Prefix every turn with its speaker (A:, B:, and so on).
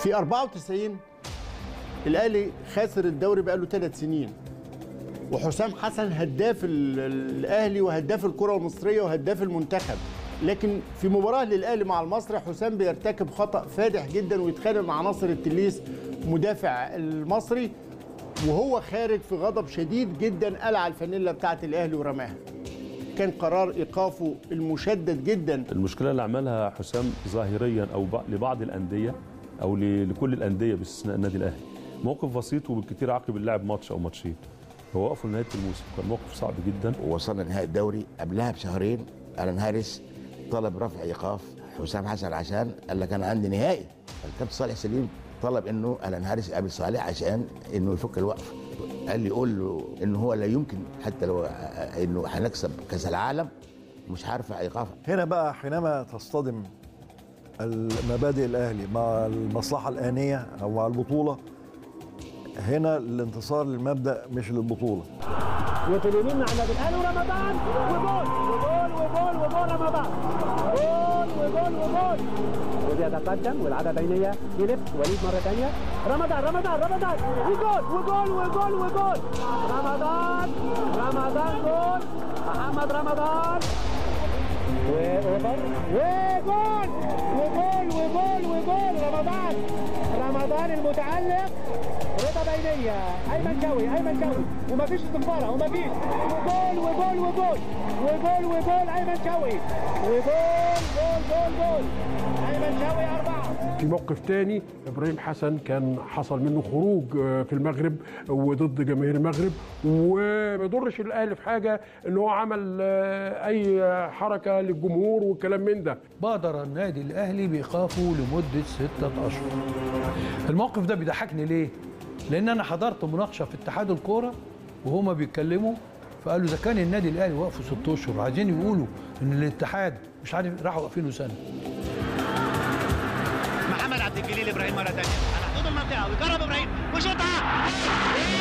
A: في 94 الاهلي خاسر الدوري بقاله ثلاث سنين وحسام حسن هداف ال- ال- الاهلي وهداف الكره المصريه وهداف المنتخب لكن في مباراه للاهلي مع المصري حسام بيرتكب خطا فادح جدا ويتخانق مع ناصر التليس مدافع المصري وهو خارج في غضب شديد جدا قلع الفانيلا بتاعه الاهلي ورماها كان قرار ايقافه المشدد جدا
B: المشكله اللي عملها حسام ظاهريا او ب- لبعض الانديه او ل- لكل الانديه باستثناء النادي الاهلي موقف بسيط وبالكثير عقب اللاعب ماتش او ماتشين هو وقفوا لنهايه الموسم كان موقف صعب جدا
C: وصلنا نهائي الدوري قبلها بشهرين الان هاريس طلب رفع ايقاف حسام حسن عشان قال لك انا عندي نهائي الكابتن صالح سليم طلب انه الان هاريس يقابل صالح عشان انه يفك الوقف قال لي قول له انه هو لا يمكن حتى لو انه هنكسب كاس العالم مش هرفع ايقاف
D: هنا بقى حينما تصطدم المبادئ الاهلي مع المصلحه الانيه او مع البطوله هنا الانتصار للمبدا مش للبطوله
E: وفي اليمين مع النادي الاهلي ورمضان وجول وجول وجول وجول رمضان جول وجول وجول وبيتقدم والعاده بينيه يلف وليد مره ثانيه رمضان رمضان رمضان وجول وجول وجول وجول رمضان رمضان جول محمد رمضان واوفر وجول وجول وجول وجول رمضان رمضان المتعلق رضا بينية أيمن شوقي أيمن شوقي ومفيش استنفارة ومفيش وجول وجول وجول وجول وجول أيمن شوقي وجول جول جول جول أيمن شوقي أربعة
F: في موقف تاني ابراهيم حسن كان حصل منه خروج آه، في المغرب وضد جماهير المغرب وما يضرش الاهلي في حاجه ان هو عمل آه، اي حركه للجمهور والكلام من ده
G: بادر النادي الاهلي بايقافه لمده ستة اشهر الموقف ده بيضحكني ليه لان انا حضرت مناقشه في اتحاد الكوره وهما بيتكلموا فقالوا اذا كان النادي الاهلي وقفه ست اشهر عايزين يقولوا ان الاتحاد مش عارف راحوا واقفينه سنه
H: محمد عبد الجليل ابراهيم مره ثانيه على حدود المنطقه ويجرب ابراهيم وشوطها